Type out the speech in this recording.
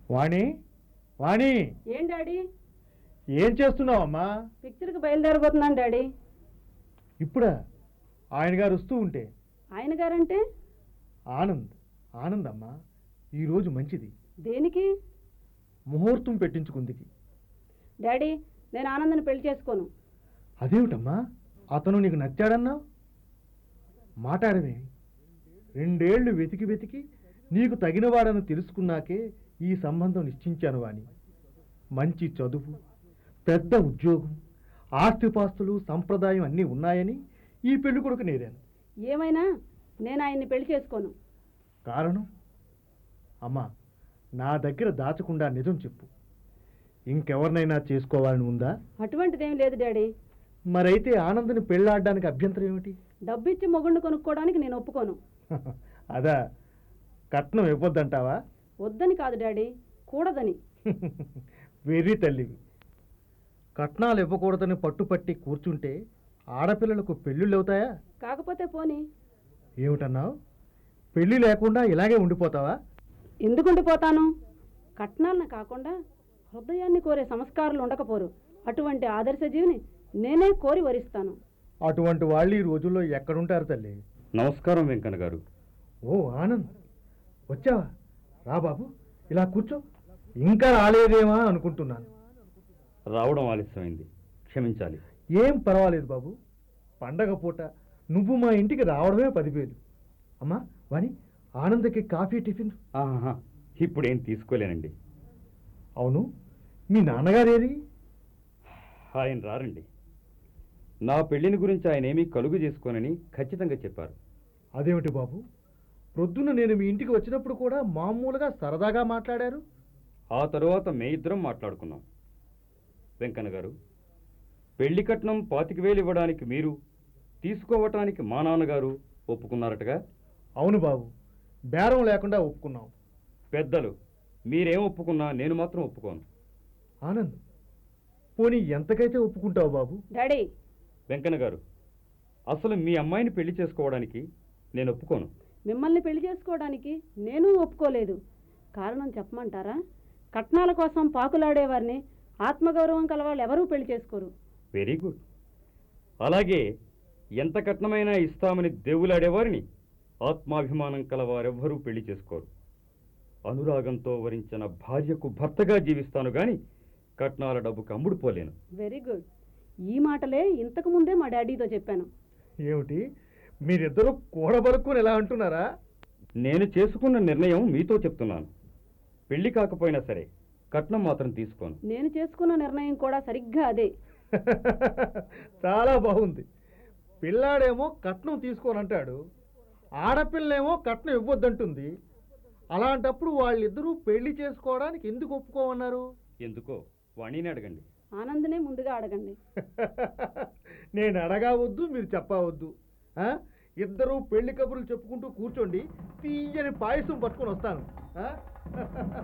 వాణి వాణి ఏం డాడీ ఏం చేస్తున్నావమ్మా పిక్చర్కి బయలుదేరబోతున్నాను డాడీ ఇప్పుడా ఆయన గారు వస్తూ ఉంటే ఆయన గారంటే ఆనంద్ ఆనంద్ అమ్మా ఈరోజు మంచిది దేనికి ముహూర్తం పెట్టించుకుందికి డాడీ నేను ఆనందని పెళ్లి చేసుకోను అదేమిటమ్మా అతను నీకు నచ్చాడన్నావు మాట్లాడమే రెండేళ్లు వెతికి వెతికి నీకు తగినవాడని తెలుసుకున్నాకే ఈ సంబంధం నిశ్చయించాను వాణి మంచి చదువు పెద్ద ఉద్యోగం ఆస్తిపాస్తులు సంప్రదాయం అన్నీ ఉన్నాయని ఈ పెళ్లి కొడుకు నేరాను ఏమైనా నేను ఆయన్ని పెళ్లి చేసుకోను కారణం అమ్మా నా దగ్గర దాచకుండా నిజం చెప్పు ఇంకెవరినైనా చేసుకోవాలని ఉందా అటువంటిదేం లేదు డాడీ మరైతే ఆనందని పెళ్ళాడడానికి అభ్యంతరం ఏమిటి డబ్బిచ్చి మొగుండు కొనుక్కోవడానికి నేను ఒప్పుకోను అదా కట్నం ఇవ్వద్దంటావా వద్దని కాదు డాడీ కూడదని వెర్రి తల్లివి కట్నాలు ఇవ్వకూడదని పట్టుపట్టి కూర్చుంటే ఆడపిల్లలకు పెళ్ళిళ్ళు అవుతాయా కాకపోతే పోని ఏమిటన్నావు పెళ్ళి లేకుండా ఇలాగే ఉండిపోతావా ఎందుకుండిపోతాను కట్నాలను కాకుండా హృదయాన్ని కోరే సంస్కారాలు ఉండకపోరు అటువంటి ఆదర్శ జీవిని నేనే కోరి వరిస్తాను అటువంటి వాళ్ళు ఈ రోజుల్లో ఎక్కడుంటారు తల్లి నమస్కారం వెంకన్న గారు ఓ ఆనంద్ వచ్చావా రా బాబు ఇలా కూర్చో ఇంకా రాలేదేమా అనుకుంటున్నాను రావడం ఆలస్యమైంది క్షమించాలి ఏం పర్వాలేదు బాబు పండగ పూట నువ్వు మా ఇంటికి రావడమే పదివేలు అమ్మా వాణి ఆనందకి కాఫీ టిఫిన్ ఆహా ఇప్పుడేం తీసుకోలేనండి అవును మీ నాన్నగారేరి ఆయన రారండి నా పెళ్లిని గురించి ఆయన ఏమీ కలుగు చేసుకోనని ఖచ్చితంగా చెప్పారు అదేమిటి బాబు ప్రొద్దున నేను మీ ఇంటికి వచ్చినప్పుడు కూడా మామూలుగా సరదాగా మాట్లాడారు ఆ తరువాత మే ఇద్దరం మాట్లాడుకున్నాం వెంకన్న గారు పెళ్లి కట్నం పాతిక వేలు ఇవ్వడానికి మీరు తీసుకోవటానికి మా నాన్నగారు ఒప్పుకున్నారటగా అవును బాబు బేరం లేకుండా ఒప్పుకున్నాం పెద్దలు మీరేం ఒప్పుకున్నా నేను మాత్రం ఒప్పుకోను ఆనంద్ పోనీ ఎంతకైతే ఒప్పుకుంటావు బాబు డాడీ వెంకన్న గారు అసలు మీ అమ్మాయిని పెళ్లి చేసుకోవడానికి నేను ఒప్పుకోను మిమ్మల్ని పెళ్లి చేసుకోవడానికి నేను ఒప్పుకోలేదు కారణం చెప్పమంటారా కట్నాల కోసం పాకులాడేవారిని ఆత్మగౌరవం కలవాళ్ళు ఎవరూ పెళ్లి చేసుకోరు వెరీ గుడ్ అలాగే ఎంత కట్నమైనా ఇస్తామని దేవులాడేవారిని ఆత్మాభిమానం కలవారెవ్వరూ పెళ్లి చేసుకోరు అనురాగంతో వరించిన భార్యకు భర్తగా జీవిస్తాను గాని కట్నాల డబ్బుకు అమ్ముడుపోలేను వెరీ గుడ్ ఈ మాటలే ఇంతకు ముందే మా డాడీతో చెప్పాను ఏమిటి మీరిద్దరూ కూడబలుక్కుని ఎలా అంటున్నారా నేను చేసుకున్న నిర్ణయం మీతో చెప్తున్నాను పెళ్లి కాకపోయినా సరే కట్నం మాత్రం తీసుకోను నేను చేసుకున్న నిర్ణయం కూడా సరిగ్గా అదే చాలా బాగుంది పిల్లాడేమో కట్నం తీసుకోనంటాడు ఆడపిల్లేమో కట్నం ఇవ్వద్దంటుంది అలాంటప్పుడు వాళ్ళిద్దరూ పెళ్లి చేసుకోవడానికి ఎందుకు ఒప్పుకోమన్నారు ఎందుకో వాణిని అడగండి ఆనందనే ముందుగా అడగండి నేను అడగవద్దు మీరు చెప్పవద్దు ఆ? ఇద్దరూ పెళ్లి కబుర్లు చెప్పుకుంటూ కూర్చోండి తీయని పాయసం పట్టుకొని వస్తాను ఆ?